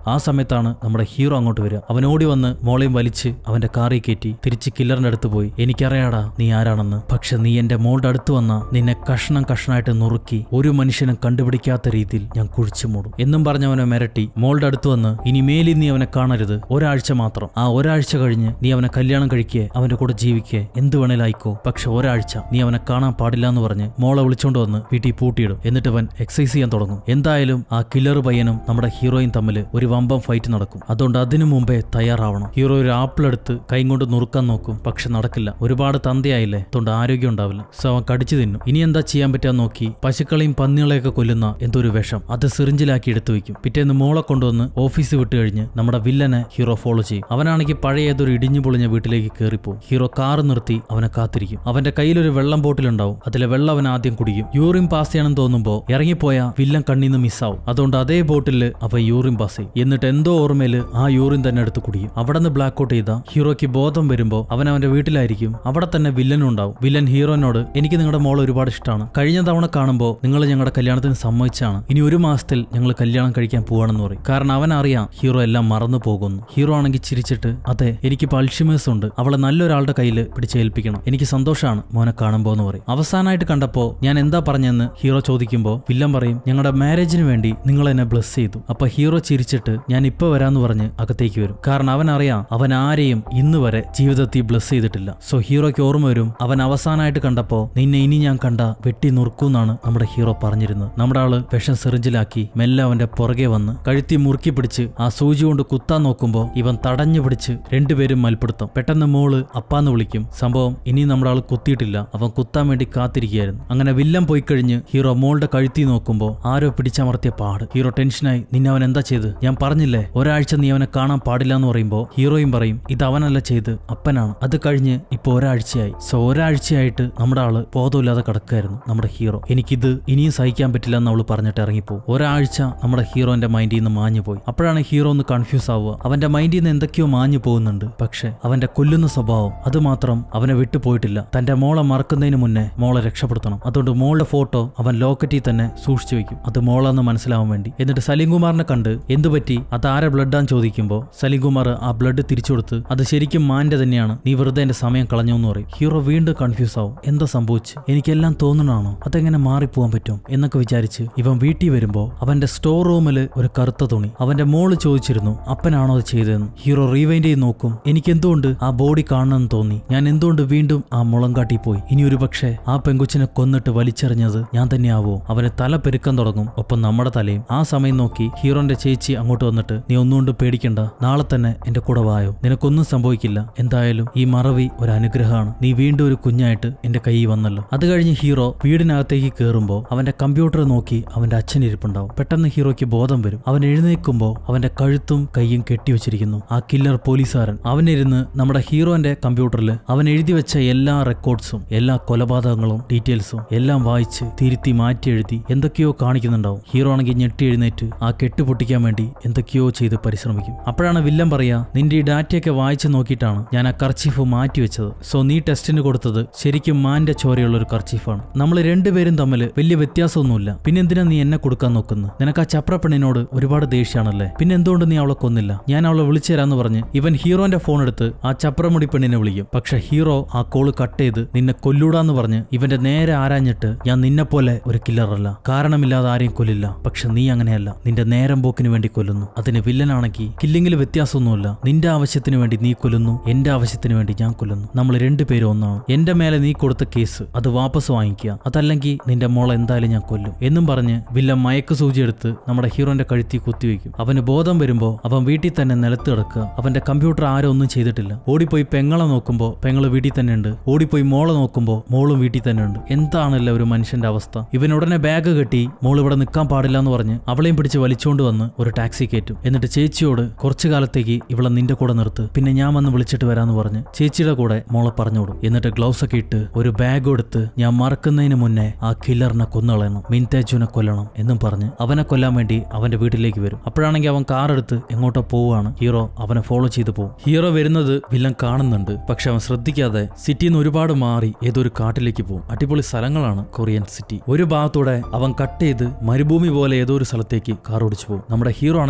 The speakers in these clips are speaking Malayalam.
ആ സമയത്താണ് നമ്മുടെ ഹീറോ അങ്ങോട്ട് വരിക അവൻ ഓടി വന്ന് മോളെയും വലിച്ച് അവന്റെ കാറിൽ കയറ്റി തിരിച്ച് കില്ലറിന്റെ അടുത്ത് പോയി എനിക്കറിയാടാ നീ ആരാണെന്ന് പക്ഷെ നീ എന്റെ മോളുടെ അടുത്ത് വന്ന നിന്നെ കഷ്ണം കഷ്ണമായിട്ട് നുറുക്കി ഒരു മനുഷ്യനും കണ്ടുപിടിക്കാത്ത രീതിയിൽ ഞാൻ കുഴിച്ചു മൂടും എന്നും പറഞ്ഞവനെ മിരട്ടി മോളുടെ അടുത്ത് വന്ന് ഇനി മേലിൽ നീ അവനെ കാണരുത് ഒരാഴ്ച മാത്രം ആ ഒരാഴ്ച കഴിഞ്ഞ് നീ അവനെ കല്യാണം കഴിക്കേ അവന്റെ കൂടെ ജീവിക്കേ എന്ത് വേണേലായിക്കോ പക്ഷെ ഒരാഴ്ച നീ അവനെ കാണാൻ പാടില്ല എന്ന് പറഞ്ഞ് മോളെ വിളിച്ചോണ്ട് വന്ന് വീട്ടിൽ പൂട്ടിയിടും എന്നിട്ട് അവൻ എക്സസൈസ് ചെയ്യാൻ തുടങ്ങും എന്തായാലും ആ കില്ലർ പയ്യനും നമ്മുടെ ഹീറോയും തമ്മിൽ ഒരു വമ്പം ഫൈറ്റ് നടക്കും അതുകൊണ്ട് അതിനു മുമ്പേ തയ്യാറാവണം ഹീറോ ഒരു ആപ്പിൾ എടുത്ത് കൈ കൊണ്ട് നുറുക്കാൻ നോക്കും പക്ഷെ നടക്കില്ല ഒരുപാട് തന്തയായില്ലേ അതുകൊണ്ട് ആരോഗ്യം ഉണ്ടാവില്ല സോ അവൻ കടിച്ചു തിന്നും ഇനി എന്താ ചെയ്യാൻ പറ്റാൻ നോക്കി പശുക്കളെയും പന്നികളെയൊക്കെ കൊല്ലുന്ന എന്തോ ഒരു വിഷം അത് സിറിഞ്ചിലാക്കി എടുത്തു വെക്കും പിറ്റേന്ന് മോളെ കൊണ്ടുവന്ന് ഓഫീസ് വിട്ട് കഴിഞ്ഞ് നമ്മുടെ വില്ലനെ ഹീറോ ഫോളോ ചെയ്യും അവനാണെങ്കിൽ പഴയ ഏതൊരു ഇടിഞ്ഞു പൊളിഞ്ഞ വീട്ടിലേക്ക് കയറിപ്പോവും ഹീറോ കാർ നിർത്തി അവനെ കാത്തിരിക്കും അവന്റെ കയ്യിലൊരു വെള്ളം ബോട്ടിലുണ്ടാവും അതിലെ വെള്ളം അവൻ ആദ്യം കുടിക്കും യൂറിൻ പാസ് ചെയ്യണമെന്ന് തോന്നുമ്പോൾ ഇറങ്ങിപ്പോയ വില്ലൻ കണ്ണീന്ന് മിസ്സാവും അതുകൊണ്ട് അതേ ബോട്ടിൽ അവൻ യൂറിൻ പാസ് ചെയ്യും എന്നിട്ട് എന്തോ ഓർമ്മയില് ആ യൂറിൻ തന്നെ എടുത്ത് കുടിക്കും അവിടെ നിന്ന് ബ്ലാക്ക് ഔട്ട് ചെയ്ത ഹീറോയ്ക്ക് ബോധം വരുമ്പോൾ അവൻ അവന്റെ വീട്ടിലായിരിക്കും അവിടെ തന്നെ വില്ലനും ഉണ്ടാവും വില്ലൻ ഹീറോനോട് എനിക്ക് നിങ്ങളുടെ മോളെ ഒരുപാട് ഇഷ്ടമാണ് കഴിഞ്ഞ തവണ കാണുമ്പോൾ നിങ്ങൾ ഞങ്ങളുടെ കല്യാണത്തിന് സമ്മതിച്ചാണ് ഇനി ഒരു മാസത്തിൽ ഞങ്ങൾ കല്യാണം കഴിക്കാൻ പോവാണെന്ന് പറയും കാരണം അവൻ അറിയാം ഹീറോ എല്ലാം മറന്നു പോകുന്നു ഹീറോ ആണെങ്കിൽ ചിരിച്ചിട്ട് അതെ എനിക്ക് അൾഷിമേഴ്സ് ഉണ്ട് അവളെ നല്ലൊരാളുടെ കയ്യിൽ പിടിച്ചേൽപ്പിക്കണം എനിക്ക് സന്തോഷമാണ് മോനെ കാണുമ്പോൾ എന്ന് പറയും അവസാനമായിട്ട് കണ്ടപ്പോൾ ഞാൻ എന്താ പറഞ്ഞെന്ന് ഹീറോ ചോദിക്കുമ്പോൾ വില്ലൻ പറയും ഞങ്ങളുടെ മാരേജിന് വേണ്ടി നിങ്ങൾ എന്നെ ബ്ലസ് ചെയ്തു അപ്പൊ ഹീറോ ചിരിച്ചിട്ട് ഞാൻ ഇപ്പൊ വരാന്ന് പറഞ്ഞ് അകത്തേക്ക് വരും കാരണം അവൻ അറിയാം അവൻ ആരെയും ഇന്ന് വരെ ജീവിതത്തിൽ ബ്ലസ് ചെയ്തിട്ടില്ല സോ ഹീറോയ്ക്ക് ഓർമ്മ വരും അവൻ അവസാനമായിട്ട് കണ്ടപ്പോ നിന്നെ ഇനി ഞാൻ കണ്ട വെട്ടി നുറുക്കൂന്നാണ് നമ്മുടെ ഹീറോ പറഞ്ഞിരുന്നത് നമ്മുടെ ആള് വിഷം സെറിഞ്ചിലാക്കി മെല്ലെ അവന്റെ പുറകെ വന്ന് കഴുത്തി മുറുക്കി പിടിച്ച് ആ സൂചി കൊണ്ട് കുത്താൻ നോക്കുമ്പോ ഇവൻ തടഞ്ഞു പിടിച്ച് രണ്ടുപേരും മൽപ്പിടുത്തം പെട്ടെന്ന് മോള് അപ്പാന്ന് വിളിക്കും സംഭവം ഇനി നമ്മുടെ ആൾ കുത്തിയിട്ടില്ല അവൻ കുത്താൻ വേണ്ടി കാത്തിരിക്കുകയായിരുന്നു അങ്ങനെ വില്ലൻ പോയി കഴിഞ്ഞ് ഹീറോ മോളുടെ കഴുത്തി നോക്കുമ്പോൾ ആരോ പിടിച്ചമർത്തിയ പാട് ഹീറോ ടെൻഷനായി നിന്നെ അവൻ എന്താ ചെയ്ത് ഞാൻ പറഞ്ഞില്ലേ ഒരാഴ്ച നീ അവനെ കാണാൻ പാടില്ല എന്ന് പറയുമ്പോൾ ഹീറോയും പറയും ഇത് അവനല്ല ചെയ്ത് അപ്പനാണ് അത് കഴിഞ്ഞ് ഇപ്പൊ ഒരാഴ്ചയായി സോ ഒരാഴ്ചയായിട്ട് നമ്മുടെ ആള് ബോധമില്ലാതെ കിടക്കായിരുന്നു നമ്മുടെ ഹീറോ എനിക്കിത് ഇനിയും സഹിക്കാൻ പറ്റില്ല എന്ന് അവള് പറഞ്ഞിട്ട് ഇറങ്ങിപ്പോവും ഒരാഴ്ച നമ്മുടെ ഹീറോന്റെ മൈൻഡിൽ നിന്ന് മാഞ്ഞു പോയി അപ്പോഴാണ് ഹീറോ ഒന്ന് കൺഫ്യൂസ് ആവുക അവന്റെ മൈൻഡിൽ നിന്ന് എന്തൊക്കെയോ മാഞ്ഞു പോകുന്നുണ്ട് പക്ഷെ അവന്റെ കൊല്ലുന്ന സ്വഭാവം അത് മാത്രം അവനെ വിട്ടുപോയിട്ടില്ല തന്റെ മോളെ മറക്കുന്നതിന് മുന്നേ മോളെ രക്ഷപ്പെടുത്തണം അതുകൊണ്ട് മോളുടെ ഫോട്ടോ അവൻ ലോക്കറ്റിൽ തന്നെ സൂക്ഷിച്ചു വെക്കും അത് മോളാന്ന് മനസ്സിലാവാൻ വേണ്ടി എന്നിട്ട് സലീം കുമാറിനെ കണ്ട് എന്തു പറ്റി അത് ആരെ ബ്ലഡാന്ന് ചോദിക്കുമ്പോൾ സലീം കുമാർ ആ ബ്ലഡ് തിരിച്ചു കൊടുത്ത് അത് ശരിക്കും മാന്റെ തന്നെയാണ് നീ വെറുതെ എന്റെ സമയം കളഞ്ഞു എന്ന് പറയും ഹീറോ വീണ്ടും കൺഫ്യൂസ് ആവും എന്താ സംഭവിച്ചു എനിക്കെല്ലാം തോന്നണാണോ അതെങ്ങനെ മാറിപ്പോവാൻ പറ്റും എന്നൊക്കെ വിചാരിച്ച് ഇവൻ വീട്ടിൽ വരുമ്പോ അവന്റെ സ്റ്റോർ റൂമിൽ ഒരു കറുത്ത തുണി അവന്റെ മോള് ചോദിച്ചിരുന്നു അപ്പനാണോ അത് ചെയ്തതെന്ന് ഹീറോ റീവൈൻഡ് ചെയ്ത് നോക്കും എനിക്ക് എന്തുകൊണ്ട് ആ ബോഡി കാണണമെന്ന് തോന്നി ഞാൻ എന്തുകൊണ്ട് വീണ്ടും ആ മുളങ്കാട്ടി പോയി ഇനി ഒരു പക്ഷേ ആ പെങ്കുച്ചിനെ കൊന്നിട്ട് വലിച്ചെറിഞ്ഞത് ഞാൻ തന്നെയാവോ അവന് തല പെരുക്കാൻ തുടങ്ങും ഒപ്പം നമ്മുടെ തലയും ആ സമയം നോക്കി ഹീറോന്റെ ചേച്ചി അങ്ങോട്ട് വന്നിട്ട് നീ ഒന്നുകൊണ്ട് പേടിക്കണ്ട നാളെ തന്നെ എന്റെ കൂടെ വായോ നിനക്കൊന്നും സംഭവിക്കില്ല എന്തായാലും ഈ മറവി ഒരു അനുഗ്രഹമാണ് നീ വീണ്ടും ഒരു കുഞ്ഞായിട്ട് എന്റെ കൈ വന്നല്ലോ അത് കഴിഞ്ഞ് ഹീറോ വീടിനകത്തേക്ക് കയറുമ്പോൾ അവന്റെ കമ്പ്യൂട്ടർ നോക്കി അവന്റെ അച്ഛൻ ഇരിപ്പുണ്ടാവും പെട്ടെന്ന് ഹീറോയ്ക്ക് ബോധം വരും അവൻ എഴുന്നേൽക്കുമ്പോൾ അവന്റെ കഴുത്തും കൈയും കെട്ടിവെച്ചിരിക്കുന്നു ആ കില്ലർ പോലീസുകാരൻ അവനിരുന്ന് നമ്മുടെ ഹീറോന്റെ കമ്പ്യൂട്ടറിൽ അവൻ എഴുതി വെച്ച എല്ലാ റെക്കോർഡ്സും എല്ലാ കൊലപാതകങ്ങളും ഡീറ്റെയിൽസും എല്ലാം വായിച്ച് തിരുത്തി മാറ്റി എഴുതി എന്തൊക്കെയോ കാണിക്കുന്നുണ്ടാവും ഹീറോ ആണെങ്കിൽ ഞെട്ടി എഴുന്നേറ്റ് ആ കെട്ട് പൊട്ടിക്കാൻ വേണ്ടി എന്തൊക്കെയോ ചെയ്ത് പരിശ്രമിക്കും അപ്പോഴാണ് വില്ലൻ പറയാ നിന്റെ ഈ ഡാറ്റയൊക്കെ വായിച്ചു നോക്കിയിട്ടാണ് ഞാൻ ആ കർച്ചീഫ് മാറ്റി വെച്ചത് സോ നീ ടെസ്റ്റിന് കൊടുത്തത് ശരിക്കും മാന്റെ ചോരയുള്ള ഒരു കർച്ചീഫാണ് നമ്മൾ രണ്ടുപേരും തമ്മിൽ വലിയ വ്യത്യാസമൊന്നുമില്ല പിന്നെ എന്തിനാ നീ എന്നെ കൊടുക്കാൻ നോക്കുന്നത് നിനക്ക് ആ ചപ്ര പെണ്ണിനോട് ഒരുപാട് ദേഷ്യമാണല്ലേ പിന്നെ എന്തുകൊണ്ട് നീ അവളെ കൊന്നില്ല ഞാൻ അവളെ വിളിച്ചു തരാന്ന് പറഞ്ഞ് ഇവൻ ഹീറോന്റെ ഫോൺ എടുത്ത് ആ ചപ്രമുടി പെണ്ണിനെ വിളിക്കും പക്ഷെ ഹീറോ ആ കോള് കട്ട് ചെയ്ത് നിന്നെ കൊല്ലൂടാന്ന് പറഞ്ഞ് ഇവന്റെ നേരെ ആരാഞ്ഞിട്ട് ഞാൻ നിന്നെ പോലെ ഒരു കില്ലറല്ല കാരണമില്ലാതെ ആരെയും കൊല്ലില്ല പക്ഷെ നീ അങ്ങനെയല്ല നിന്റെ നേരം പോക്കിന് വേണ്ടി കൊല്ലുന്നു അതിന് വില്ലനാണെങ്കിൽ കില്ലിങ്ങിൽ വ്യത്യാസമൊന്നുമില്ല നിന്റെ ആവശ്യത്തിന് വേണ്ടി നീ കൊല്ലുന്നു എന്റെ ആവശ്യത്തിന് വേണ്ടി ഞാൻ കൊല്ലുന്നു നമ്മൾ രണ്ടുപേരും ഒന്നാണ് എന്റെ മേലെ നീ കൊടുത്ത കേസ് അത് വാപ്പസ് വാങ്ങിക്കുക അതല്ലെങ്കിൽ നിന്റെ മോളെ എന്തായാലും ഞാൻ കൊല്ലും എന്നും പറഞ്ഞ് വില്ലൻ മയക്ക് സൂചി എടുത്ത് നമ്മുടെ ഹീറോന്റെ കഴുത്തി കുത്തിവെക്കും അവന് ബോധം വരുമ്പോ അവൻ വീട്ടിൽ തന്നെ നിലത്ത് കിടക്കുക അവന്റെ കമ്പ്യൂട്ടർ ആരും ഒന്നും ചെയ്തിട്ടില്ല ഓടിപ്പോയി പെങ്ങളെ നോക്കുമ്പോ പെങ്ങള് വീട്ടിൽ തന്നെ ഉണ്ട് ഓടിപ്പോയി മോളെ നോക്കുമ്പോ മോളും വീട്ടിൽ തന്നെ ഉണ്ട് എന്താണല്ലോ ഒരു മനുഷ്യന്റെ അവസ്ഥ ഇവൻ ഉടനെ ബാഗ് കെട്ടി മോൾ ഇവിടെ നിൽക്കാൻ പാടില്ല എന്ന് പറഞ്ഞ് അവളെയും പിടിച്ച് വലിച്ചുകൊണ്ട് വന്ന് ഒരു ടാക്സി കയറ്റും എന്നിട്ട് ചേച്ചിയോട് കുറച്ചു കാലത്തേക്ക് ഇവളെ നിന്റെ കൂടെ നിർത്ത് പിന്നെ ഞാൻ വന്ന് വിളിച്ചിട്ട് വരാന്ന് പറഞ്ഞ് ചേച്ചിയുടെ കൂടെ മോളെ പറഞ്ഞുവിടും എന്നിട്ട് ഗ്ലൗസ് ഒക്കെ ഇട്ട് ഒരു ബാഗ് എടുത്ത് ഞാൻ മറക്കുന്നതിന് മുന്നേ ആ കില്ലറിനെ കൊന്നുകളയണം മിൻതേജുവിനെ കൊല്ലണം എന്നും പറഞ്ഞ് അവനെ കൊല്ലാൻ വേണ്ടി അവന്റെ വീട്ടിലേക്ക് വരും അപ്പോഴാണെങ്കിൽ അവൻ കാർ എടുത്ത് എങ്ങോട്ടോ പോവുകയാണ് ഹീറോ അവനെ ഫോളോ ചെയ്തു പോകും ഹീറോ വരുന്നത് വില്ലൻ കാണുന്നുണ്ട് പക്ഷെ അവൻ ശ്രദ്ധിക്കാതെ സിറ്റിയിൽ നിന്ന് ഒരുപാട് മാറി ഏതൊരു കാട്ടിലേക്ക് പോകും അടിപൊളി സ്ഥലങ്ങളാണ് കൊറിയൻ സിറ്റി ഒരു ഭാഗത്തൂടെ അവൻ കട്ട് ചെയ്ത് മരുഭൂമി പോലെ ഏതോ ഒരു സ്ഥലത്തേക്ക് കാർ ഓടിച്ചു പോകും നമ്മുടെ ഹീറോ ആണെങ്കിൽ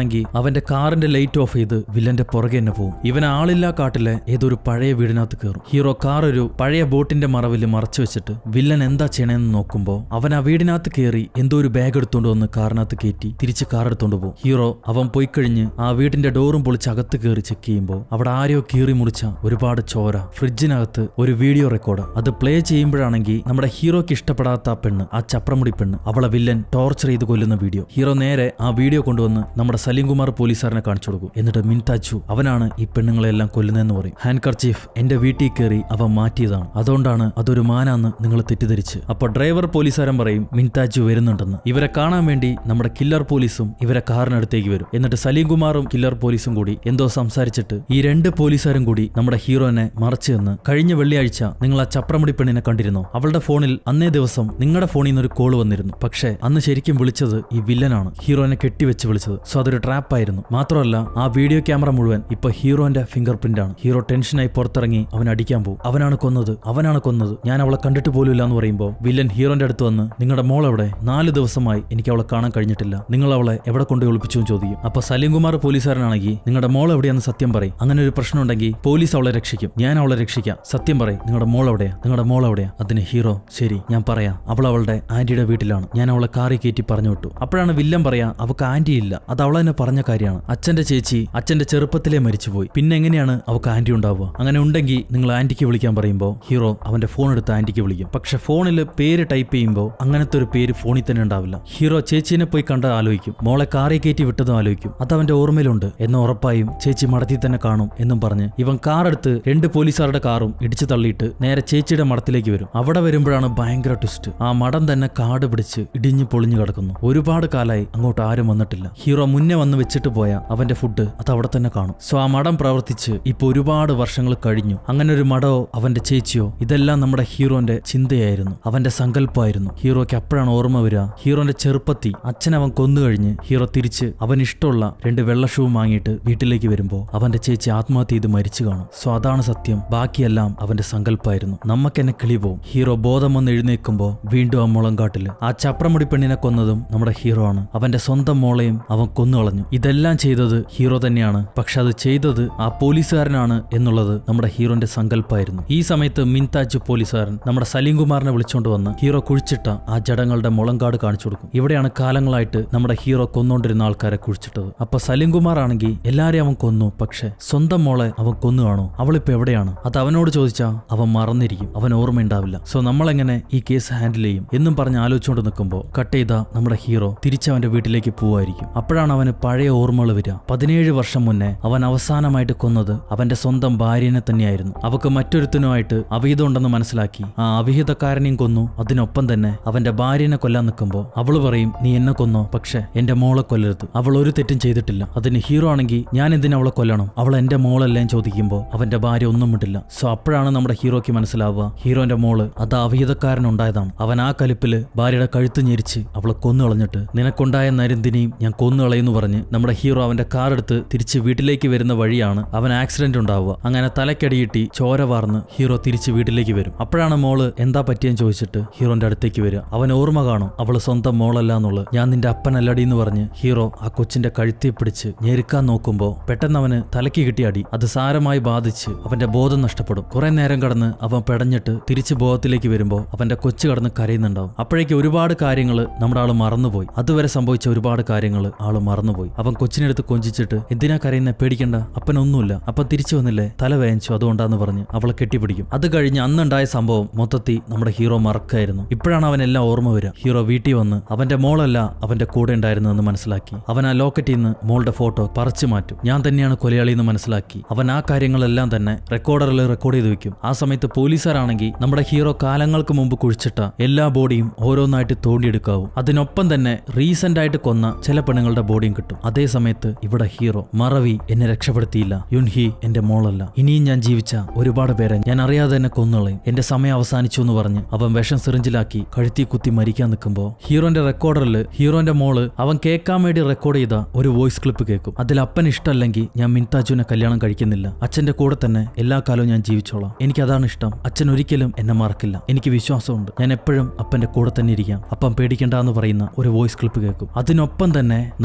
ആണെങ്കിൽ അവന്റെ കാറിന്റെ ലൈറ്റ് ഓഫ് ചെയ്ത് വില്ലന്റെ പുറകെ തന്നെ പോകും ഇവൻ ആളില്ലാ കാട്ടിലെ ഏതൊരു പഴയ വീടിനകത്ത് കയറും ഹീറോ കാർ ഒരു പഴയ ബോട്ടിന്റെ മറവിൽ മറച്ചു വെച്ചിട്ട് വില്ലൻ എന്താ ചെയ്യണമെന്ന് നോക്കുമ്പോ അവൻ ആ വീടിനകത്ത് കയറി എന്തോ ഒരു ബാഗ് എടുത്തോണ്ട് വന്ന് കാറിനകത്ത് കയറ്റി തിരിച്ച് കാർ എടുത്തോണ്ട് പോകും ഹീറോ അവൻ പോയി കഴിഞ്ഞ് ആ വീടിന്റെ ഡോറും പൊളിച്ച് അകത്ത് കയറി ചെക്ക് ചെയ്യുമ്പോൾ അവിടെ ആരെയോ കീറി മുറിച്ച ഒരുപാട് ചോര ഫ്രിഡ്ജിനകത്ത് ഒരു വീഡിയോ റെക്കോർഡ് അത് പ്ലേ ചെയ്യുമ്പോഴാണെങ്കിൽ നമ്മുടെ ഹീറോയ്ക്ക് ഇഷ്ടപ്പെടാത്ത ആ പെണ്ണ് ആ ചപ്രമുടി പെണ്ണ് അവളെ വില്ലൻ ടോർച്ചർ ചെയ്ത് കൊല്ലുന്ന വീഡിയോ ഹീറോ നേരെ ആ വീഡിയോ കൊണ്ടുവന്ന് നമ്മുടെ സലീം കുമാർ പോലീസുകാരനെ കാണിച്ചു കൊടുക്കും എന്നിട്ട് മിൻതാച്ചു അവനാണ് ഈ പെണ്ണുങ്ങളെല്ലാം കൊല്ലുന്നതെന്ന് പറയും ഹാൻഡ് കർച്ചീഫ് എന്റെ വീട്ടിൽ കയറി അവൻ മാറ്റിയതാണ് അതുകൊണ്ടാണ് അതൊരു മാനാന്ന് നിങ്ങൾ തെറ്റിദ്ധരിച്ച് അപ്പൊ ഡ്രൈവർ പോലീസുകാരൻ പറയും മിൻതാച്ചു വരുന്നുണ്ടെന്ന് ഇവരെ കാണാൻ വേണ്ടി നമ്മുടെ കില്ലർ പോലീസും ഇവരെ കാറിനടുത്തേക്ക് വരും എന്നിട്ട് സലീം കുമാറും കില്ലർ പോലീസും കൂടി എന്തോ സംസാരിച്ചിട്ട് ഈ രണ്ട് പോലീസുകാരും കൂടി നമ്മുടെ ഹീറോനെ മറച്ചു എന്ന് കഴിഞ്ഞ വെള്ളിയാഴ്ച നിങ്ങൾ ആ ചപ്രമുടി പെണ്ണിനെ കണ്ടിരുന്നോ അവളുടെ ഫോണിൽ അന്നേ ദിവസം നിങ്ങളുടെ ഫോണിൽ നിന്ന് ഒരു കോൾ വന്നിരുന്നു പക്ഷേ അന്ന് ശരിക്കും വിളിച്ചത് ഈ വില്ലനാണ് ഹീറോനെ കെട്ടിവെച്ച് വിളിച്ചത് സോ അതൊരു ട്രാപ്പ് ആയിരുന്നു മാത്രമല്ല ആ വീഡിയോ ക്യാമറ മുഴുവൻ ഇപ്പൊ ഹീറോന്റെ ഫിംഗർ പ്രിന്റ് ആണ് ഹീറോ ടെൻഷനായി പുറത്തിറങ്ങി അവൻ അടിക്കാൻ പോകും അവനാണ് കൊന്നത് അവനാണ് കൊന്നത് ഞാൻ അവളെ കണ്ടിട്ട് പോലും ഇല്ല എന്ന് പറയുമ്പോൾ വില്ലൻ ഹീറോന്റെ അടുത്ത് വന്ന് നിങ്ങളുടെ മോൾ എവിടെ നാല് ദിവസമായി എനിക്ക് അവളെ കാണാൻ കഴിഞ്ഞിട്ടില്ല നിങ്ങൾ അവളെ എവിടെ കൊണ്ട് ഒളിപ്പിച്ചു എന്ന് ചോദിക്കും അപ്പൊ സലീം കുമാർ പോലീസുകാരനാണെങ്കിൽ നിങ്ങളുടെ മോൾ എവിടെയാന്ന് സത്യം പറയും അങ്ങനെ ഒരു പ്രശ്നം ഉണ്ടെങ്കിൽ പോലീസ് അവളെ രക്ഷിക്കും ഞാൻ അവളെ രക്ഷിക്കാം സത്യം പറയും നിങ്ങളുടെ മോൾ എവിടെയാ നിങ്ങളുടെ മോൾ എവിടെയാ അതിന് ഹീറോ ശരി ഞാൻ പറയാം അവൾ അവളുടെ ആന്റിയുടെ വീട്ടിലാണ് ഞാൻ അവളെ കാറി കയറ്റി പറഞ്ഞു വിട്ടു അപ്പോഴാണ് വില്ലൻ പറയാ അവക്ക് ആന്റി ഇല്ല അത് അവൾ തന്നെ പറഞ്ഞ കാര്യമാണ് അച്ഛന്റെ ചേച്ചി അച്ഛന്റെ ചെറുപ്പത്തിലേ മരിച്ചുപോയി പിന്നെ എങ്ങനെയാണ് അവക്ക് ആന്റി ഉണ്ടാവുക അങ്ങനെ ഉണ്ടെങ്കിൽ നിങ്ങൾ ആന്റിക്ക് വിളിക്കാൻ പറയുമ്പോൾ ഹീറോ അവന്റെ ഫോൺ എടുത്ത് ആന്റിക്ക് വിളിക്കും പക്ഷെ ഫോണിൽ പേര് ടൈപ്പ് ചെയ്യുമ്പോൾ അങ്ങനത്തെ ഒരു പേര് ഫോണിൽ തന്നെ ഉണ്ടാവില്ല ഹീറോ ചേച്ചീനെ പോയി കണ്ട് ആലോചിക്കും മോളെ കാറി കയറ്റി വിട്ടതും ആലോചിക്കും അത് അവന്റെ ഓർമ്മയിലുണ്ട് എന്ന് ഉറപ്പായും ചേച്ചി മടത്തിൽ തന്നെ കാണും എന്നും പറഞ്ഞ് ഇവൻ കാർ എടുത്ത് രണ്ട് പോലീസുകാരുടെ കാറും ഇടിച്ചു തള്ളിയിട്ട് നേരെ ചേച്ചിയുടെ മഠത്തിലേക്ക് വരും അവിടെ വരുമ്പോഴാണ് ഭയങ്കര ട്വിസ്റ്റ് ആ മഠം തന്നെ കാട് പിടിച്ച് ഇടിഞ്ഞു പൊളിഞ്ഞു കിടക്കുന്നു ഒരുപാട് കാലായി അങ്ങോട്ട് ആരും വന്നിട്ടില്ല ഹീറോ മുന്നേ വന്ന് വെച്ചിട്ട് പോയ അവന്റെ ഫുഡ് അത് അവിടെ തന്നെ കാണും സോ ആ മഠം പ്രവർത്തിച്ച് ഇപ്പൊ ഒരുപാട് വർഷങ്ങൾ കഴിഞ്ഞു അങ്ങനെ ഒരു മഠമോ അവന്റെ ചേച്ചിയോ ഇതെല്ലാം നമ്മുടെ ഹീറോന്റെ ചിന്തയായിരുന്നു അവന്റെ സങ്കല്പമായിരുന്നു ഹീറോയ്ക്ക് അപ്പോഴാണ് ഓർമ്മ വരിക ഹീറോന്റെ ചെറുപ്പത്തി അച്ഛൻ അവൻ കൊന്നു കഴിഞ്ഞ് ഹീറോ തിരിച്ച് അവൻ ഇഷ്ടമുള്ള രണ്ട് വെള്ള ഷൂ വാങ്ങിയിട്ട് വീട്ടിലേക്ക് വരുമ്പോൾ അവന്റെ ചേച്ചി ആത്മഹത്യ ചെയ്ത് മരിച്ചു കാണും സോ അതാണ് സത്യം ബാക്കിയെല്ലാം അവന്റെ സങ്കല്പമായിരുന്നു നമുക്കെന്നെ കിളി പോവും ഹീറോ ബോധം വന്ന് എഴുന്നേൽക്കുമ്പോൾ വീണ്ടും ആ മുളങ്കാട്ടില് ആ ചപ്രമുടി പെണ്ണിനെ കൊന്നതും നമ്മുടെ ഹീറോ ആണ് അവന്റെ സ്വന്തം മോളെയും അവൻ കൊന്നുകളഞ്ഞു ഇതെല്ലാം ചെയ്തത് ഹീറോ തന്നെയാണ് പക്ഷെ അത് ചെയ്തത് ആ പോലീസുകാരനാണ് എന്നുള്ളത് നമ്മുടെ ഹീറോന്റെ സങ്കല്പമായിരുന്നു ഈ സമയത്ത് മിൻതാജ് പോലീസുകാരൻ നമ്മുടെ സലീം കുമാറിനെ വിളിച്ചുകൊണ്ട് വന്ന് ഹീറോ കുഴിച്ചിട്ട ആ ജടങ്ങളുടെ മുളങ്കാട് കാണിച്ചു കൊടുക്കും ഇവിടെയാണ് കാലങ്ങളായിട്ട് നമ്മുടെ ഹീറോ കൊന്നുകൊണ്ടിരുന്ന ആൾക്കാരെ കുഴിച്ചിട്ടത് അപ്പൊ സലീം കുമാർ ആണെങ്കിൽ എല്ലാരെയും അവൻ കൊന്നു പക്ഷെ സ്വന്തം മോളെ അവൻ കൊന്നു കാണോ അവളിപ്പോ എവിടെയാണ് അത് അവനോട് ചോദിച്ചാ അവൻ മറന്നിരിക്കും അവൻ ഓർമ്മയുണ്ടാവില്ല സോ നമ്മളെങ്ങനെ ഈ കേസ് ഹാൻഡിൽ ചെയ്യും എന്നും പറഞ്ഞ് ആലോചിച്ചുകൊണ്ട് നിൽക്കുമ്പോൾ കട്ട് ചെയ്ത നമ്മുടെ ഹീറോ തിരിച്ചവന്റെ വീട്ടിലേക്ക് പോവായിരിക്കും അപ്പോഴാണ് അവന് പഴയ ഓർമ്മകൾ വരിക പതിനേഴ് വർഷം മുന്നേ അവൻ അവസാനമായിട്ട് കൊന്നത് അവന്റെ സ്വന്തം ഭാര്യനെ തന്നെയായിരുന്നു അവക്ക് മറ്റൊരുത്തനുമായിട്ട് അവഹിതം ഉണ്ടെന്ന് മനസ്സിലാക്കി ആ അവിഹിതക്കാരനെയും കൊന്നു അതിനൊപ്പം തന്നെ അവന്റെ ഭാര്യനെ കൊല്ലാൻ നിൽക്കുമ്പോൾ അവള് പറയും നീ എന്നെ കൊന്നോ പക്ഷെ എന്റെ മോളെ കൊല്ലരുത് അവൾ ഒരു തെറ്റും ചെയ്തിട്ടില്ല അതിന് ഹീറോ ആണെങ്കിൽ ഞാൻ എന്തിനാ അവളെ കൊല്ലണം അവൾ എന്റെ മോളെല്ലാം ചോദിക്കുമ്പോൾ അവന്റെ ഭാര്യ ഒന്നും വിട്ടില്ല സോ അപ്പോഴാണ് നമ്മുടെ ഹീറോയ്ക്ക് മനസ്സിലാവുക ഹീറോന്റെ മോള് അത് അവിഹിതക്കാരനുണ്ടായതാണ് അവൻ ആ കലിപ്പില് ഭാര്യയുടെ കഴുത്ത് ഞെരിച്ച് അവളെ കൊന്നു കളഞ്ഞിട്ട് നിനക്കുണ്ടായ നരുന്തിനെയും ഞാൻ കൊന്നു കളയെന്ന് പറഞ്ഞ് നമ്മുടെ ഹീറോ അവന്റെ കാർ എടുത്ത് തിരിച്ച് വീട്ടിലേക്ക് വരുന്ന വഴിയാണ് അവൻ ആക്സിഡന്റ് ഉണ്ടാവുക അങ്ങനെ തലക്കടിയിട്ടി ചോര വാർന്ന് ഹീറോ തിരിച്ച് വീട്ടിലേക്ക് വരും അപ്പോഴാണ് മോള് എന്താ പറ്റിയെന്ന് ചോദിച്ചിട്ട് ഹീറോന്റെ അടുത്തേക്ക് വരിക അവൻ ഓർമ്മ കാണും അവള് സ്വന്തം മോളല്ല എന്നുള്ളത് ഞാൻ നിന്റെ അപ്പനല്ലടി എന്ന് പറഞ്ഞ് ഹീറോ ആ കൊച്ചിന്റെ കഴുത്തി പിടിച്ച് ഞെരുക്കാൻ നോക്കുമ്പോൾ പെട്ടെന്ന് അവന് തലയ്ക്ക് കിട്ടിയ അടി അത് സാരമായി ബാധിച്ച് അവന്റെ ബോധം നഷ്ടപ്പെടും കുറെ നേരം കടന്ന് അവൻ പെടഞ്ഞിട്ട് തിരിച്ച് ബോധത്തിലേക്ക് വരുമ്പോൾ അവന്റെ കൊച്ചു കടന്ന് കരയുന്നുണ്ടാവും അപ്പോഴേക്ക് ഒരുപാട് കാര്യങ്ങൾ നമ്മുടെ ആള് മറന്നുപോയി അതുവരെ സംഭവിച്ച ഒരുപാട് കാര്യങ്ങൾ ആള് മറന്നുപോയി അവൻ കൊച്ചിനെടുത്ത് കൊഞ്ചിച്ചിട്ട് എന്തിനാ കരയുന്ന പേടിക്കണ്ട അപ്പനൊന്നുമില്ല അപ്പൻ തിരിച്ചു വന്നില്ലേ തല വേദനിച്ചു അതുകൊണ്ടാന്ന് പറഞ്ഞ് അവളെ കെട്ടിപ്പിടിക്കും അത് കഴിഞ്ഞ് അന്നുണ്ടായ സംഭവം മൊത്തത്തിൽ നമ്മുടെ ഹീറോ മറക്കായിരുന്നു ഇപ്പോഴാണ് അവൻ എല്ലാം ഓർമ്മ വരിക ഹീറോ വീട്ടിൽ വന്ന് അവന്റെ മോളല്ല അവന്റെ കൂടെ ഉണ്ടായിരുന്നതെന്ന് മനസ്സിലാക്കി അവൻ ആ ലോക്കറ്റിൽ നിന്ന് മോളുടെ ഫോട്ടോ പറിച്ചു മാറ്റും ഞാൻ തന്നെയാണ് കൊലയാളി എന്ന് മനസ്സിലാക്കി അവൻ ആ കാര്യങ്ങളെല്ലാം തന്നെ റെക്കോർഡറിൽ റെക്കോർഡ് ചെയ്ത് വെക്കും ആ സമയത്ത് പോലീസുകാരാണെങ്കിൽ നമ്മുടെ ഹീറോ കാലങ്ങൾക്ക് മുമ്പ് കുഴിച്ചിട്ട എല്ലാ ബോഡിയും ഓരോന്നായിട്ട് തോണ്ടിയെടുക്കാവും അതിനൊപ്പം തന്നെ റീസെന്റ് ആയിട്ട് കൊന്ന ചില പെണ്ണുങ്ങളുടെ ബോഡിയും കിട്ടും അതേ സമയത്ത് ഇവിടെ ഹീറോ മറവി എന്നെ രക്ഷപ്പെടുത്തിയില്ല യുൻഹി എന്റെ മോളല്ല ഇനിയും ഞാൻ ജീവിച്ച ഒരുപാട് പേരെ ഞാൻ അറിയാതെ തന്നെ കൊന്നുകളയും എന്റെ സമയം അവസാനിച്ചു എന്ന് പറഞ്ഞ് അവൻ വിഷം സിറിഞ്ചിലാക്കി കഴുത്തി കുത്തി മരിക്കാൻ നിൽക്കുമ്പോൾ ഹീറോന്റെ റെക്കോർഡറിൽ ഹീറോന്റെ മോള് അവൻ കേൾക്കാൻ വേണ്ടി റെക്കോർഡ് ചെയ്ത ഒരു വോയിസ് ക്ലിപ്പ് കേൾക്കും അതിൽ അപ്പൻ ഇഷ്ടമല്ലെങ്കിൽ ഞാൻ മിൻതാജുവിനെ കല്യാണം കഴിക്കുന്നില്ല അച്ഛന്റെ കൂടെ തന്നെ എല്ലാ കാലവും ഞാൻ ജീവിച്ചോളാം എനിക്ക് അതാണ് ഇഷ്ടം അച്ഛൻ ഒരിക്കലും എന്നെ മറക്കില്ല എനിക്ക് വിശ്വാസമുണ്ട് ഞാൻ എപ്പോഴും അപ്പന്റെ കൂടെ തന്നെ ഇരിക്കാം അപ്പം പേടിക്കണ്ട എന്ന് പറയുന്ന ഒരു വോയിസ് ക്ലിപ്പ് കേൾക്കും അതിനൊപ്പം തന്നെ നമ്മുടെ മിൻതാജ്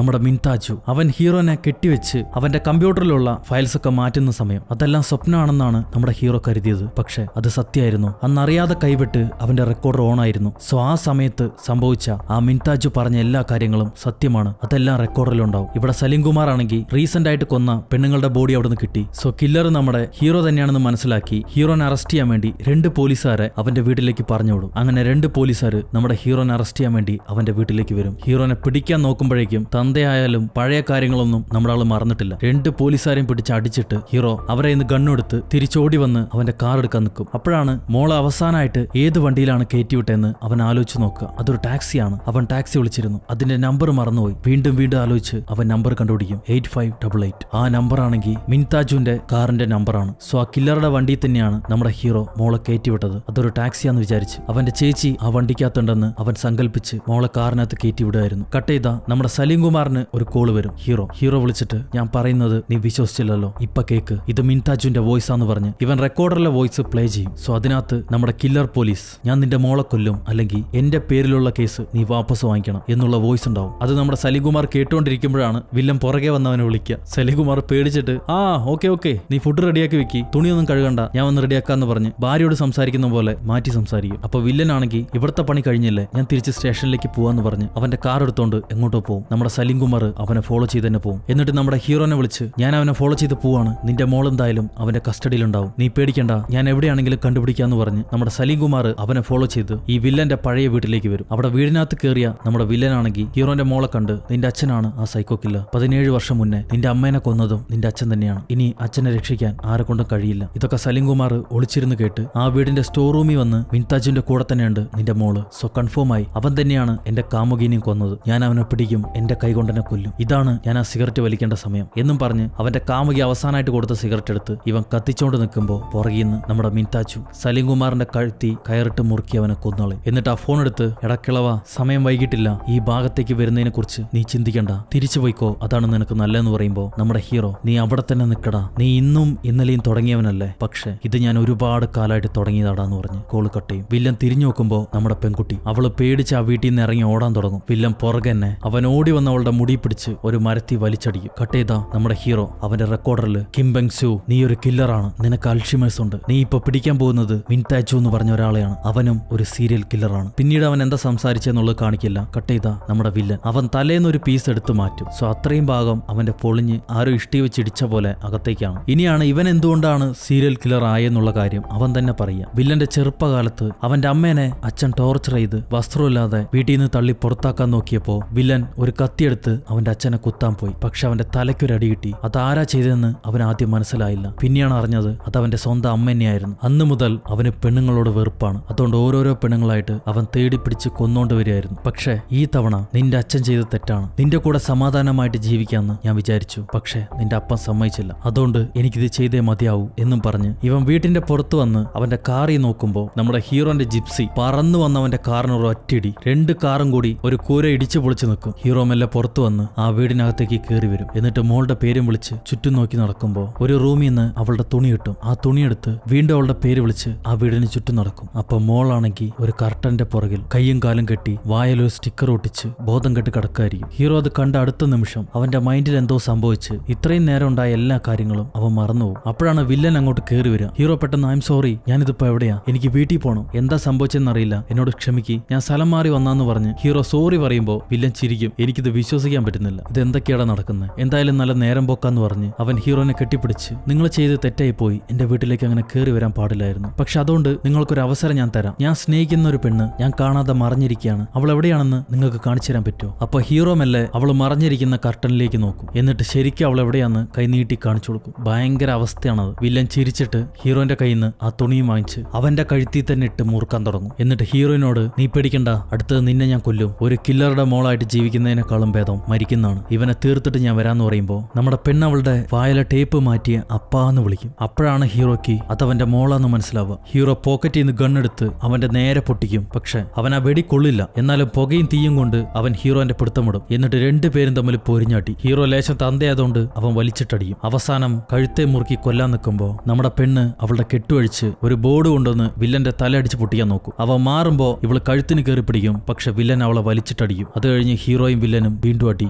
മിൻതാജു അവൻ ഹീറോനെ കെട്ടിവെച്ച് അവന്റെ കമ്പ്യൂട്ടറിലുള്ള ഫയൽസ് ഒക്കെ മാറ്റുന്ന സമയം അതെല്ലാം സ്വപ്നമാണെന്നാണ് നമ്മുടെ ഹീറോ കരുതിയത് പക്ഷെ അത് സത്യമായിരുന്നു അന്നറിയാതെ കൈവിട്ട് അവന്റെ റെക്കോർഡർ ഓൺ ആയിരുന്നു സോ ആ സമയത്ത് സംഭവിച്ച ആ മിൻതാജു പറഞ്ഞ എല്ലാ കാര്യങ്ങളും സത്യമാണ് അതെല്ലാം റെക്കോർഡിലുണ്ടാവും ഇവിടെ സലീം കുമാർ ആണെങ്കിൽ റീസെന്റ് ആയിട്ട് കൊന്ന പെണ്ണുങ്ങളുടെ ബോഡി അവിടെ നിന്ന് കിട്ടി സോ കില്ലർ നമ്മുടെ ഹീറോ തന്നെയാണെന്ന് മനസ്സിലാക്കി ഹീറോനെ അറസ്റ്റ് ചെയ്യാൻ വേണ്ടി രണ്ട് പോലീസുകാരെ അവന്റെ വീട്ടിലേക്ക് പറഞ്ഞുവിടും അങ്ങനെ രണ്ട് പോലീസുകാർ നമ്മുടെ ഹീറോനെ അറസ്റ്റ് ചെയ്യാൻ വേണ്ടി അവന്റെ വീട്ടിലേക്ക് വരും ഹീറോനെ പിടിക്കാൻ നോക്കുമ്പോഴേക്കും തന്തയായാലും പഴയ കാര്യങ്ങളൊന്നും നമ്മുടെ ആള് മറന്നിട്ടില്ല രണ്ട് പോലീസുകാരെയും പിടിച്ച് അടിച്ചിട്ട് ഹീറോ അവരെ ഇന്ന് ഗണ്ണെടുത്ത് തിരിച്ചോടി വന്ന് അവന്റെ കാർ എടുക്കാൻ നിൽക്കും അപ്പോഴാണ് മോള് അവസാനമായിട്ട് ഏത് വണ്ടിയിലാണ് കയറ്റിവിട്ടെന്ന് അവൻ ആലോചിച്ച് നോക്കുക അതൊരു ടാക്സിയാണ് അവൻ ടാക്സി വിളിച്ചിരുന്നു അതിന്റെ നമ്പർ മറന്നുപോയി വീണ്ടും വീണ്ടും ആലോചിച്ച് അവൻ നമ്പർ കണ്ടുപിടിക്കും എയ്റ്റ് ഫൈവ് ഡബിൾ എയ്റ്റ് ആ നമ്പർ ആണെങ്കിൽ മിൻതാജുവിന്റെ കാറിന്റെ നമ്പറാണ് സോ ആ കില്ലറുടെ വണ്ടിയിൽ തന്നെയാണ് നമ്മുടെ ഹീറോ മോളെ കയറ്റിവിട്ടത് അതൊരു ടാക്സിയാന്ന് വിചാരിച്ച് അവന്റെ ചേച്ചി ആ വണ്ടിക്കകത്തുണ്ടെന്ന് അവൻ സങ്കല്പിച്ച് മോളെ കാറിനകത്ത് കയറ്റിവിടുമായിരുന്നു കട്ട് ചെയ്ത നമ്മുടെ സലീം കുമാറിന് ഒരു കോള് വരും ഹീറോ ഹീറോ വിളിച്ചിട്ട് ഞാൻ പറയുന്നത് നീ വിശ്വസിച്ചില്ലല്ലോ ഇപ്പൊ കേക്ക് ഇത് മിൻതാജുവിന്റെ വോയിസ് ആന്ന് പറഞ്ഞ് ഇവൻ റെക്കോർഡറിലെ വോയിസ് പ്ലേ ചെയ്യും സോ അതിനകത്ത് നമ്മുടെ കില്ലർ പോലീസ് ഞാൻ നിന്റെ മോളെ കൊല്ലും അല്ലെങ്കിൽ എന്റെ പേരിലുള്ള കേസ് നീ വാപ്പസ് വാങ്ങിക്കണം എന്നുള്ള വോയിസ് ഉണ്ടാവും അത് നമ്മുടെ സലികുമാർ കേട്ടുകൊണ്ടിരിക്കുമ്പോഴാണ് വില്ലൻ പുറകെ വന്നവനെ വിളിക്കുക സലികുമാർ പേടിച്ചിട്ട് ആ ഓക്കെ ഓക്കെ നീ ഫുഡ് റെഡിയാക്കി വെക്കി തുണിയൊന്നും കഴുകണ്ട ഞാൻ വന്ന് റെഡിയാക്കാന്ന് പറഞ്ഞ് ഭാര്യയോട് സംസാരിക്കുന്ന പോലെ മാറ്റി സംസാരിക്കും അപ്പൊ വില്ലനാണെങ്കിൽ ഇവിടുത്തെ പണി കഴിഞ്ഞില്ലേ ഞാൻ തിരിച്ച് സ്റ്റേഷനിലേക്ക് പോവാന്ന് പറഞ്ഞ് അവന്റെ കാർ എടുത്തോണ്ട് എങ്ങോട്ടോ പോകും നമ്മുടെ സലിം കുമാർ അവനെ ഫോളോ ചെയ്ത് തന്നെ പോകും എന്നിട്ട് നമ്മുടെ ഹീറോനെ വിളിച്ച് ഞാൻ അവനെ ഫോളോ ചെയ്ത് പോവാണ് നിന്റെ മോൾ എന്തായാലും അവന്റെ കസ്റ്റഡിയിലുണ്ടാവും നീ പേടിക്കണ്ട ഞാൻ എവിടെയാണെങ്കിലും കണ്ടുപിടിക്കാന്ന് പറഞ്ഞ് നമ്മുടെ സലീം കുമാർ അവനെ ഫോളോ ചെയ്ത് ഈ വില്ലന്റെ പഴയ വീട്ടിലേക്ക് വരും അവിടെ വീടിനകത്ത് കയറിയ നമ്മുടെ വില്ലനാണെങ്കിൽ ഹീറോന്റെ മോളെ കണ്ട് നിന്റെ അച്ഛനാണ് ആ സൈക്കോ കില്ല പതിനേഴ് വർഷം മുന്നേ നിന്റെ അമ്മേനെ കൊന്നതും നിന്റെ അച്ഛൻ തന്നെയാണ് ഇനി അച്ഛനെ രക്ഷിക്കാൻ ആരെ കൊണ്ടും കഴിയില്ല ഇതൊക്കെ സലീം കുമാർ ഒളിച്ചിരുന്ന് കേട്ട് ആ വീടിന്റെ സ്റ്റോർ റൂമിൽ വന്ന് മിൻതാജിന്റെ കൂടെ തന്നെയുണ്ട് നിന്റെ മോള് സോ കൺഫേം ആയി അവൻ തന്നെയാണ് എന്റെ കാമുകീനെയും കൊന്നത് ഞാൻ അവനെ പിടിക്കും എന്റെ കൈ കൊണ്ടെന്നെ കൊല്ലും ഇതാണ് ഞാൻ ആ സിഗരറ്റ് വലിക്കേണ്ട സമയം എന്നും പറഞ്ഞ് അവന്റെ കാമുകി അവസാനമായിട്ട് കൊടുത്ത സിഗരറ്റ് എടുത്ത് ഇവൻ കത്തിച്ചോണ്ട് നിൽക്കുമ്പോൾ പുറകിന്ന് നമ്മുടെ മിൻതാച്ചു സലീം കുമാറിന്റെ കഴുത്തി കയറിട്ട് മുറുക്കി അവനെ കൊന്നോളെ എന്നിട്ട് ആ ഫോൺ എടുത്ത് എടക്കിളവ സമയം വൈകിട്ടില്ല ഈ ഭാഗത്തേക്ക് വരുന്നതിനെ കുറിച്ച് നീ ചിന്തിക്കണ്ട തിരിച്ചു പോയിക്കോ അതാണ് നിനക്ക് നല്ലതെന്ന് പറയുമ്പോൾ നമ്മുടെ ഹീറോ നീ അവിടെ തന്നെ നിൽക്കടാ നീ ഇന്നും ഇന്നലെയും തുടങ്ങിയവനല്ലേ പക്ഷെ ഇത് ഞാൻ ഒരുപാട് കാലമായിട്ട് തുടങ്ങിയതാടാന്ന് പറഞ്ഞ് കോള് കട്ട് ചെയ്യും വില്ലൻ തിരിഞ്ഞു നോക്കുമ്പോൾ നമ്മുടെ പെൺകുട്ടി അവള് പേടിച്ച് ആ വീട്ടിൽ നിന്ന് ഇറങ്ങി ഓടാൻ തുടങ്ങും വില്ലൻ പുറകെ തന്നെ അവൻ ഓടി വന്ന് അവളുടെ മുടി പിടിച്ച് ഒരു മരത്തി വലിച്ചടിക്കും കട്ട് ചെയ്താ നമ്മുടെ ഹീറോ അവന്റെ റെക്കോർഡറിൽ കിംബെങ് സു നീ ഒരു കില്ലറാണ് നിനക്ക് അൽഷിമേഴ്സ് ഉണ്ട് നീ ഇപ്പൊ പിടിക്കാൻ പോകുന്നത് മിൻതാച്ചു എന്ന് പറഞ്ഞ ഒരാളെയാണ് അവനും ഒരു സീരിയൽ കില്ലറാണ് പിന്നീട് അവൻ എന്താ സംസാരിച്ചെന്നുള്ളത് കാണിക്കില്ല കട്ട് ചെയ്താ നമ്മുടെ വില്ലൻ അവൻ തലേന്ന് ഒരു പീസ് എടുത്ത് മാറ്റും സോ അത്രയും ഭാഗം അവന്റെ പൊളിഞ്ഞ് ആരോ ഇഷ്ടി വെച്ച് ഇടിച്ച പോലെ അകത്തേക്കാണ് ഇനിയാണ് ഇവൻ എന്തുകൊണ്ടാണ് സീരിയൽ കില്ലർ ആയെന്നുള്ള കാര്യം അവൻ തന്നെ പറയുക വില്ലന്റെ ചെറുപ്പകാലത്ത് അവന്റെ അമ്മേനെ അച്ഛൻ ടോർച്ചർ ചെയ്ത് വസ്ത്രമില്ലാതെ വീട്ടിൽ നിന്ന് തള്ളി പുറത്താക്കാൻ നോക്കിയപ്പോ വില്ലൻ ഒരു കത്തിയെടുത്ത് അവന്റെ അച്ഛനെ കുത്താൻ പോയി പക്ഷെ അവന്റെ തലയ്ക്കൊരു അടി കിട്ടി അതാരാ ചെയ്തതെന്ന് അവൻ ആദ്യം മനസ്സിലായില്ല പിന്നെയാണ് അറിഞ്ഞത് അത് അവന്റെ സ്വന്തം അമ്മ തന്നെയായിരുന്നു അന്ന് മുതൽ അവന് പെണ്ണുങ്ങളോട് വെറുപ്പാണ് അതുകൊണ്ട് ഓരോരോ പെണ്ണുങ്ങളായിട്ട് അവൻ തേടി പിടിച്ച് കൊന്നോണ്ട് വരികയായിരുന്നു പക്ഷേ ഈ തവണ നിന്റെ അച്ഛൻ ചെയ്ത തെറ്റാണ് നിന്റെ കൂടെ സമാധാനമായിട്ട് ജീവിക്കാമെന്ന് ഞാൻ വിചാരിച്ചു പക്ഷേ നിന്റെ അപ്പം സമ്മതിച്ചില്ല അതുകൊണ്ട് എനിക്കിത് ചെയ്തേ മതിയാവൂ എന്നും പറഞ്ഞ് ഇവൻ വീട്ടിന്റെ പുറത്ത് വന്ന് അവന്റെ കാറിൽ നോക്കുമ്പോൾ നമ്മുടെ ഹീറോന്റെ ജിപ്സി പറന്നു വന്ന അവന്റെ കാറിന് ഒരു ഒറ്റയിടി രണ്ട് കാറും കൂടി ഒരു കൂര ഇടിച്ചു പൊളിച്ചു നിൽക്കും ഹീറോ മെല്ലെ പുറത്തു വന്ന് ആ വീടിനകത്തേക്ക് കയറി വരും എന്നിട്ട് മോളുടെ പേരും വിളിച്ച് ചുറ്റും നോക്കി നടക്കുമ്പോൾ ഒരു റൂമിൽ നിന്ന് അവളുടെ തുണി കിട്ടും ആ തുണിയെടുത്ത് വീണ്ടും അവളുടെ പേര് വിളിച്ച് ആ വീടിന് ചുറ്റും നടക്കും അപ്പൊ മോളാണെങ്കിൽ ഒരു കർട്ടന്റെ പുറകിൽ കയ്യും കാലും കെട്ടി വായലൊരു സ്റ്റിക്കർ ഒട്ടിച്ച് ബോധം കെട്ട് കിടക്കായിരിക്കും ഹീറോ അത് കണ്ട അടുത്ത നിമിഷം അവന്റെ മൈൻഡിൽ എന്തോ സംഭവിച്ച് ഇത്രയും നേരം ഉണ്ടായ എല്ലാ കാര്യങ്ങളും അവൻ മറന്നുപോകും അപ്പോഴാണ് വില്ലൻ അങ്ങോട്ട് കയറി വരിക ഹീറോ പെട്ടെന്ന് ഐം സോറി ഞാനിതിപ്പോ എവിടെയാ എനിക്ക് വീട്ടിൽ പോകണം എന്താ സംഭവിച്ചെന്നറിയില്ല എന്നോട് ക്ഷമിക്ക് ഞാൻ സ്ഥലം മാറി വന്നാന്ന് പറഞ്ഞ് ഹീറോ സോറി പറയുമ്പോൾ വില്ലൻ ചിരിക്കും എനിക്കിത് വിശ്വസിക്കാൻ പറ്റുന്നില്ല ഇത് എന്തൊക്കെയാണ് നടക്കുന്നത് എന്തായാലും നല്ല നേരം പോക്കാന്ന് പറഞ്ഞ് അവൻ ഹീറോനെ കെട്ടിപ്പിടിച്ച് നിങ്ങൾ ചെയ്ത് തെറ്റായി പോയി എന്റെ വീട്ടിലേക്ക് അങ്ങനെ കയറി വരാൻ പാടില്ലായിരുന്നു പക്ഷെ അതുകൊണ്ട് നിങ്ങൾക്കൊരു അവസരം ഞാൻ തരാം ഞാൻ സ്നേഹിക്കുന്ന ഒരു പെണ്ണ് ഞാൻ കാണാതെ മറിഞ്ഞിരിക്കുകയാണ് അവൾ എവിടെയാണെന്ന് നിങ്ങൾക്ക് കാണിച്ചു തരാൻ പറ്റുമോ അപ്പൊ ഹീറോ മെല്ലെ അവൾ മറിഞ്ഞിരിക്കുന്ന കർട്ടനിലേക്ക് നോക്കും എന്നിട്ട് ശരിക്കും അവൾ എവിടെയാന്ന് കൈനീട്ടി കാണിച്ചു കൊടുക്കും ഭയങ്കര അവസ്ഥയാണത് വില്ലൻ ചിരിച്ചിട്ട് ഹീറോന്റെ കയ്യിൽ നിന്ന് ആ തുണിയും വാങ്ങിച്ച് അവന്റെ കഴുത്തിൽ തന്നെ ഇട്ട് മുറുക്കാൻ തുടങ്ങും എന്നിട്ട് ഹീറോയിനോട് നീ പേടിക്കണ്ട അടുത്തത് നിന്നെ ഞാൻ കൊല്ലും ഒരു കില്ലറുടെ മോളായിട്ട് ജീവിക്കുന്നതിനേക്കാളും ഭേദം മരിക്കുന്നതാണ് ഇവനെ തീർത്തിട്ട് ഞാൻ വരാന്ന് പറയുമ്പോൾ നമ്മുടെ പെണ്ണ് അവളുടെ വായിലെ ടേപ്പ് മാറ്റിയ അപ്പാന്ന് വിളിക്കും അപ്പോഴാണ് ഹീറോയ്ക്ക് അതവന്റെ മോളാന്ന് മനസ്സിലാവുക ഹീറോ പോക്കറ്റിൽ നിന്ന് ഗണ്ണെടുത്ത് അവന്റെ നേരെ പൊട്ടിക്കും പക്ഷെ അവൻ ആ വെടി കൊള്ളില്ല എന്നാലും പുകയും തീയും കൊണ്ട് അവൻ ഹീറോന്റെ പിടുത്തമിടും എന്നിട്ട് രണ്ടുപേരും തമ്മിൽ പൊരിഞ്ഞാട്ടി ഹീറോ ലേശം തന്തയായതുകൊണ്ട് അവൻ വലിച്ചിട്ടടിയും അവസാനം കഴുത്തെ മുറുക്കി കൊല്ലാൻ നിൽക്കുമ്പോൾ നമ്മുടെ പെണ്ണ് അവളുടെ കെട്ടുവഴിച്ച് ഒരു ബോർഡ് കൊണ്ടുവന്ന് വില്ലന്റെ തലയടിച്ച് പൊട്ടിക്കാൻ നോക്കും അവ മാറുമ്പോൾ ഇവള് കഴുത്തിന് കയറി പിടിക്കും പക്ഷെ വില്ലൻ അവളെ വലിച്ചിട്ടടിക്കും അത് കഴിഞ്ഞ് ഹീറോയും വില്ലനും വീണ്ടും അടി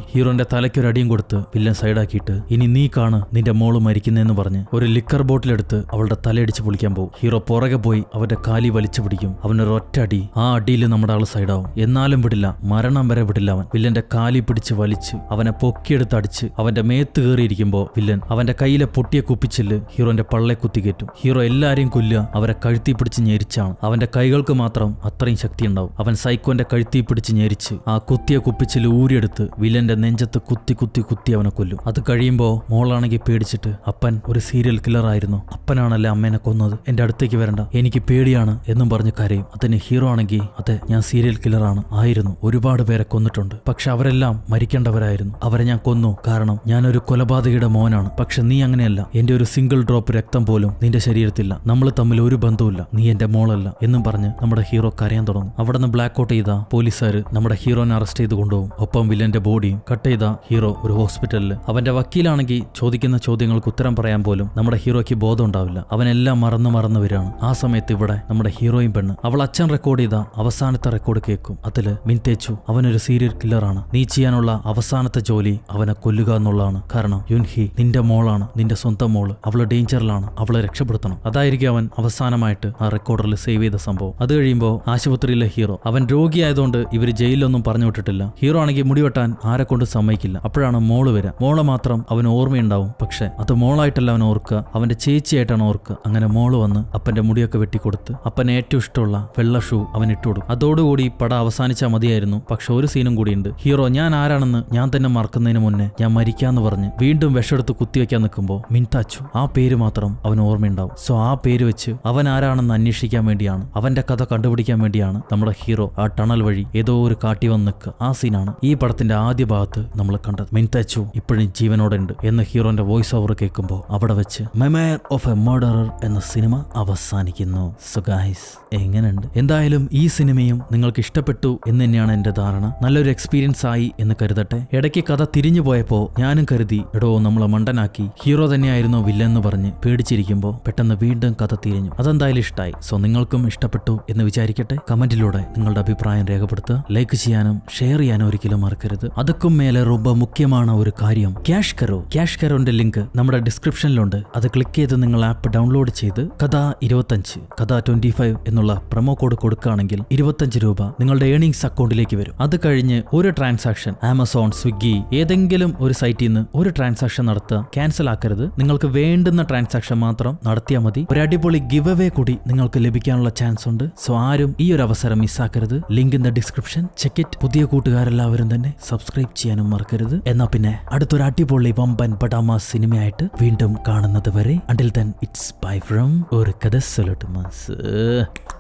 ഹീറോന്റെ തലയ്ക്കൊരടിയും കൊടുത്ത് വില്ലൻ സൈഡാക്കിയിട്ട് ഇനി നീ കാണ് നിന്റെ മോള് മരിക്കുന്നതെന്ന് പറഞ്ഞ് ഒരു ലിക്കർ ബോട്ടിലെടുത്ത് അവളുടെ തലയടിച്ച് പൊളിക്കാൻ പോകും ഹീറോ പുറകെ പോയി അവന്റെ കാലി വലിച്ചു പിടിക്കും അവനൊരു ഒറ്റ അടി ആ അടിയിൽ നമ്മുടെ ആള് സൈഡാവും എന്നാലും വിടില്ല മരണം വരെ വിടില്ല അവൻ വില്ലന്റെ കാലി പിടിച്ച് വലിച്ച് അവനെ പൊക്കിയെടുത്ത് അടിച്ച് അവന്റെ മേത്ത് കയറിയിരിക്കുമ്പോ വില്ലൻ അവന്റെ കയ്യിലെ പൊട്ടിയ കുപ്പിച്ചില് ഹീറോന്റെ പള്ളെ കുത്തിക്കയറ്റും ഹീറോ എല്ലാരെയും കൊല്ലുക അവരെ കഴുത്തി പിടിച്ച് ഞെരിച്ചാണ് അവന്റെ കൈകൾക്ക് മാത്രം അത്രയും ശക്തി ഉണ്ടാവും അവൻ സൈക്കോന്റെ കഴുത്തി പിടിച്ച് ഞെരിച്ച് ആ കുത്തിയ കുപ്പിച്ചില് ഊരിയെടുത്ത് വില്ലന്റെ നെഞ്ചത്ത് കുത്തി കുത്തി കുത്തി അവനെ കൊല്ലും അത് കഴിയുമ്പോ മോളാണെങ്കിൽ പേടിച്ചിട്ട് അപ്പൻ ഒരു സീരിയൽ കില്ലർ ആയിരുന്നു അപ്പനാണല്ലേ അമ്മേനെ കൊന്നത് എന്റെ അടുത്തേക്ക് വരണ്ട എനിക്ക് പേടിയാണ് എന്നും പറഞ്ഞ് കരയും അതിന് ഹീറോ ആണെങ്കിൽ അതെ ഞാൻ സീരിയൽ കില്ലറാണ് ആയിരുന്നു ഒരുപാട് പേരെ കൊന്നിട്ടുണ്ട് പക്ഷെ അവരെല്ലാം മരിക്കേണ്ടവരായിരുന്നു അവരെ ഞാൻ കൊന്നു കാരണം ഞാനൊരു കൊലപാതകയുടെ മോനാണ് പക്ഷെ നീ അങ്ങനെയല്ല എന്റെ ഒരു സിംഗിൾ ഡ്രോപ്പ് രക്തം പോലും നിന്റെ ശരീരത്തില്ല നമ്മൾ തമ്മിൽ ഒരു ബന്ധവുമില്ല നീ എന്റെ മോളല്ല എന്നും പറഞ്ഞ് നമ്മുടെ ഹീറോ കരയാൻ തുടങ്ങും അവിടെ നിന്ന് ബ്ലാക്ക് ഔട്ട് ചെയ്ത പോലീസുകാർ നമ്മുടെ ഹീറോനെ അറസ്റ്റ് ചെയ്ത് കൊണ്ടുപോകും ഒപ്പം വില്ലന്റെ ബോഡിയും കട്ട് ചെയ്ത ഹീറോ ഒരു ഹോസ്പിറ്റലിൽ അവന്റെ വക്കീലാണെങ്കിൽ ചോദിക്കുന്ന ചോദ്യങ്ങൾക്ക് ഉത്തരം പറയാൻ പോലും നമ്മുടെ ഹീറോയ്ക്ക് ബോധം ഉണ്ടാവില്ല അവനെല്ലാം മറന്നു മറന്നു വരികയാണ് ആ സമയത്ത് ഇവിടെ നമ്മുടെ ഹീറോയിൻ പെണ്ണ് അവൾ അച്ഛൻ റെക്കോർഡ് ചെയ്ത അവസാനത്തെ റെക്കോർഡ് കേൾക്കും അതില് മിൻതേച്ചു അവനൊരു സീരിയൽ കില്ലറാണ് നീ ചെയ്യാനുള്ള അവസാനത്തെ ജോലി അവനെ കൊല്ലുക എന്നുള്ളതാണ് കാരണം യുൻഹി നിന്റെ മോളാണ് നിന്റെ സ്വന്തം മോള് അവള് ഡേഞ്ചറിലാണ് അവളെ രക്ഷപ്പെടുത്തണം അതായിരിക്കും അവൻ അവസാനമായിട്ട് ആ റെക്കോർഡറിൽ സേവ് ചെയ്ത സംഭവം അത് കഴിയുമ്പോൾ ആശുപത്രിയിലെ ഹീറോ അവൻ രോഗിയായതുകൊണ്ട് ഇവർ ജയിലിലൊന്നും പറഞ്ഞു വിട്ടിട്ടില്ല ഹീറോ ആണെങ്കിൽ മുടിവെട്ടാൻ ആരെ കൊണ്ട് സമ്മതിക്കില്ല അപ്പോഴാണ് മോള് വരിക മോളെ മാത്രം അവന് ഓർമ്മയുണ്ടാവും പക്ഷെ അത് മോളായിട്ടല്ല അവൻ ഓർക്കുക അവന്റെ ചേച്ചിയായിട്ടാണ് ഓർക്കുക അങ്ങനെ മോള് വന്ന് അപ്പന്റെ മുടിയൊക്കെ വെട്ടിക്കൊടുത്ത് അപ്പന് ഏറ്റവും ഇഷ്ടമുള്ള വെള്ള ഷൂ അവൻ ഇട്ടുകൊടുക്കും അതോടുകൂടി പടം അവസാനിച്ചാൽ മതിയായിരുന്നു പക്ഷെ ഒരു സീനും കൂടിയുണ്ട് ഹീറോ ഞാൻ ആരാണെന്ന് ഞാൻ തന്നെ മറക്കുന്നതിന് മുന്നേ ഞാൻ മരിക്കാന്ന് പറഞ്ഞ് വീണ്ടും വിഷമെടുത്ത് കുത്തിവെക്കാൻ നിൽക്കുമ്പോൾ മിൻതാച്ചു ആ പേര് മാത്രം അവന് ഓർമ്മയുണ്ടാവും സോ ആ പേര് വെച്ച് അവൻ ആരാണെന്ന് അന്വേഷിക്കാൻ വേണ്ടിയാണ് അവന്റെ കഥ കണ്ടുപിടിക്കാൻ വേണ്ടിയാണ് നമ്മുടെ ഹീറോ ആ ടണൽ വഴി ഏതോ ഒരു കാട്ടി വന്ന് നിൽക്കുക ആ സീനാണ് ഈ പടത്തിന്റെ ആദ്യ ഭാഗത്ത് നമ്മൾ കണ്ടത് മിൻതാച്ചു ഇപ്പോഴും ജീവനോടെ ഉണ്ട് എന്ന് ഹീറോന്റെ വോയിസ് ഓവർ കേൾക്കുമ്പോൾ അവിടെ വെച്ച് മെമയർ ഓഫ് എ മർഡറർ എന്ന സിനിമ അവസാനിക്കുന്നു സോ ഗൈസ് എങ്ങനെയുണ്ട് എന്തായാലും ഈ സിനിമയും നിങ്ങൾക്ക് ഇഷ്ടപ്പെട്ടു എന്ന് തന്നെയാണ് എന്റെ ധാരണ നല്ലൊരു എക്സ്പീരിയൻസ് ആയി എന്ന് കരുതട്ടെ ഇടയ്ക്ക് കഥ തിരിഞ്ഞു പോയപ്പോ ഞാനും കരുതി എടോ നമ്മളെ മണ്ടനാക്കി ഹീറോ തന്നെയായിരുന്നോ വില്ലെന്ന് പറഞ്ഞ് പേടിച്ചിരിക്കുമ്പോൾ പെട്ടെന്ന് വീണ്ടും കഥ തിരിഞ്ഞു അതെന്തായാലും ഇഷ്ടമായി സോ നിങ്ങൾക്കും ഇഷ്ടപ്പെട്ടു എന്ന് വിചാരിക്കട്ടെ കമന്റിലൂടെ നിങ്ങളുടെ അഭിപ്രായം രേഖപ്പെടുത്തുക ലൈക്ക് ചെയ്യാനും ഷെയർ ചെയ്യാനും ഒരിക്കലും മറക്കരുത് അതുക്കും മേലെ ரொம்ப മുഖ്യമാണ് ഒരു കാര്യം ക്യാഷ് കരോ ക്യാഷ് കരോന്റെ ലിങ്ക് നമ്മുടെ ഡിസ്ക്രിപ്ഷനിലുണ്ട് അത് ക്ലിക്ക് ചെയ്ത് നിങ്ങൾ ആപ്പ് ഡൗൺലോഡ് ചെയ്ത് കഥ ഇരുപത്തഞ്ച് കഥ ട്വന്റി ഫൈവ് എന്നുള്ള പ്രൊമോ കോഡ് കൊടുക്കുകയാണെങ്കിൽ ഇരുപത്തഞ്ച് രൂപ നിങ്ങളുടെ ഏണിങ്സ് അക്കൗണ്ടിലേക്ക് വരും അത് കഴിഞ്ഞ് ഒരു ട്രാൻസാക്ഷൻ ആമസോൺ സ്വിഗ്ഗി ഏതെങ്കിലും ഒരു സൈറ്റിൽ നിന്ന് ഒരു ട്രാൻസാക്ഷൻ നടത്തുക ക്യാൻസൽ ആക്കരുത് നിങ്ങൾക്ക് വേണ്ടുന്ന ട്രാൻസാക്ഷൻ മാത്രം നടത്തിയാൽ മതി ഒരു അടിപൊളി ഗിവ് അവേ കൂടി നിങ്ങൾക്ക് ലഭിക്കാനുള്ള ചാൻസ് ഉണ്ട് സോ ആരും ഈ ഒരു അവസരം മിസ്സാക്കരുത് link in the description check it പുതിയ കൂട്ടുകാരെല്ലാവരും തന്നെ സബ്സ്ക്രൈബ് ചെയ്യാനും മറക്കരുത് എന്നാ പിന്നെ അടുത്തൊരു അടിപൊളി വമ്പൻ പടാമ സിനിമയായിട്ട് വീണ്ടും കാണുന്നത് വരെ until then it's bye from ഒരു കഥ സൊലട്ട് മാസ്